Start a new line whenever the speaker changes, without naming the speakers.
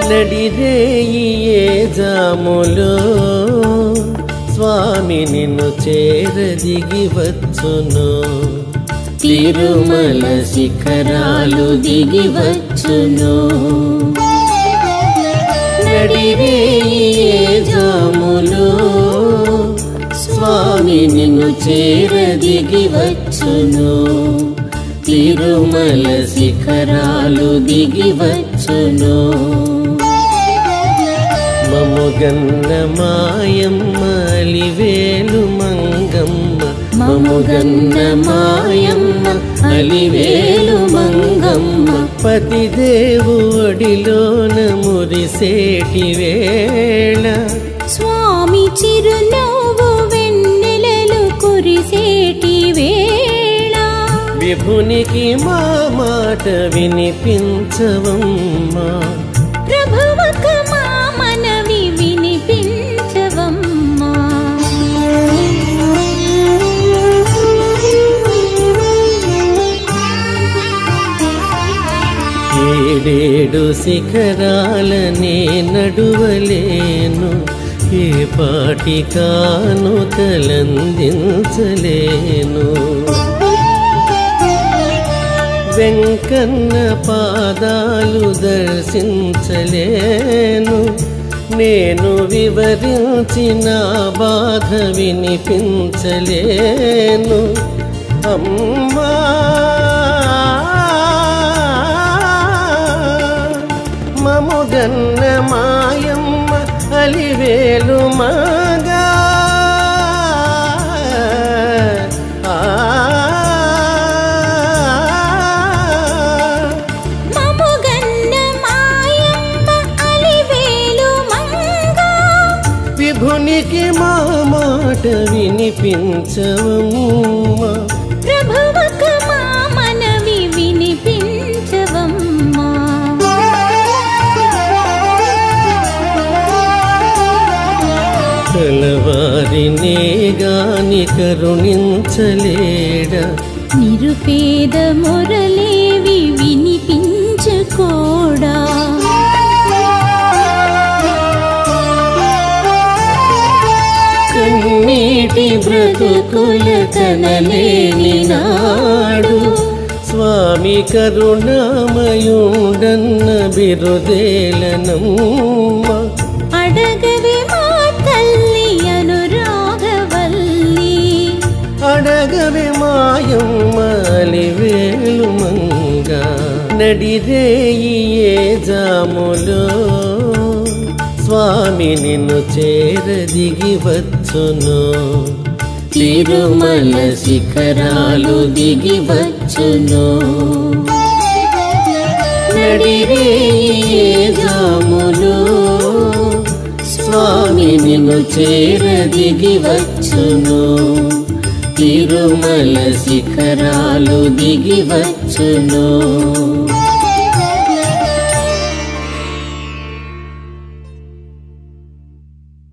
నడిరేయి ఏ జాములో స్వామి నిన్ను చేరదిగి వచ్చును తిరుమల శిఖరాలు దిగి వచ్చును నడిరేయి ఏ జాములో స్వామి నిన్ను చేరదిగి వచ్చును తిరుమల శిఖరాలు దిగి వచ్చును మముగన్న మాయమ్మ అలివేలు మంగమ్మ మముగన్న మాయమ్మ అలివేలు మంగమ్మ పతిదేవు ఒడిలోన మురిసేటి వేళ
స్వామి చిరునవ్వు వెన్నెలలు కురిసేటి వేళ
విభునికి మా మాట వినిపించవమ్మా
ప్రభువక మా మనవి వినిపించవమ్మా
ఏడేడు శిఖరాలనే నడువలేను ఏ పాటి కాను తలందించలేను వెంకన్న పాదాలు దర్శించలేను నేను వివరించిన బాధ వినిపించలేను అమ్మా మముగన్న మాయమ్మ అలివేలు మగా
మముగన్న మాయమ్మ అలివేలు మంగ
విభునికి మా మాట వినిపించవమ్మా
ప్రభువక మా మనవి వినిపించవమ్మా
కలవారినే గాని కరుణించలేడా
నిరుపేద మొరలేవి వినిపించుకోడా
కన్నీటి బ్రతుకుల కనలేని నాడు స్వామి కరుణామయుండన్న బిరుదేలనమ్మ
అడగవే మా తల్లి అనురాగవల్లి
అడగవే మాయమ్మలి వేలు మంగ నడిరేయి ఏ జాములో స్వామి నిన్ను చేరదిగి వచ్చును తిరుమల శిఖరాలు దిగి వచ్చును నడిరేయి ఏ జాములో స్వామి నిన్ను చేరదిగి వచ్చును తిరుమల శిఖరాలు దిగి వచ్చును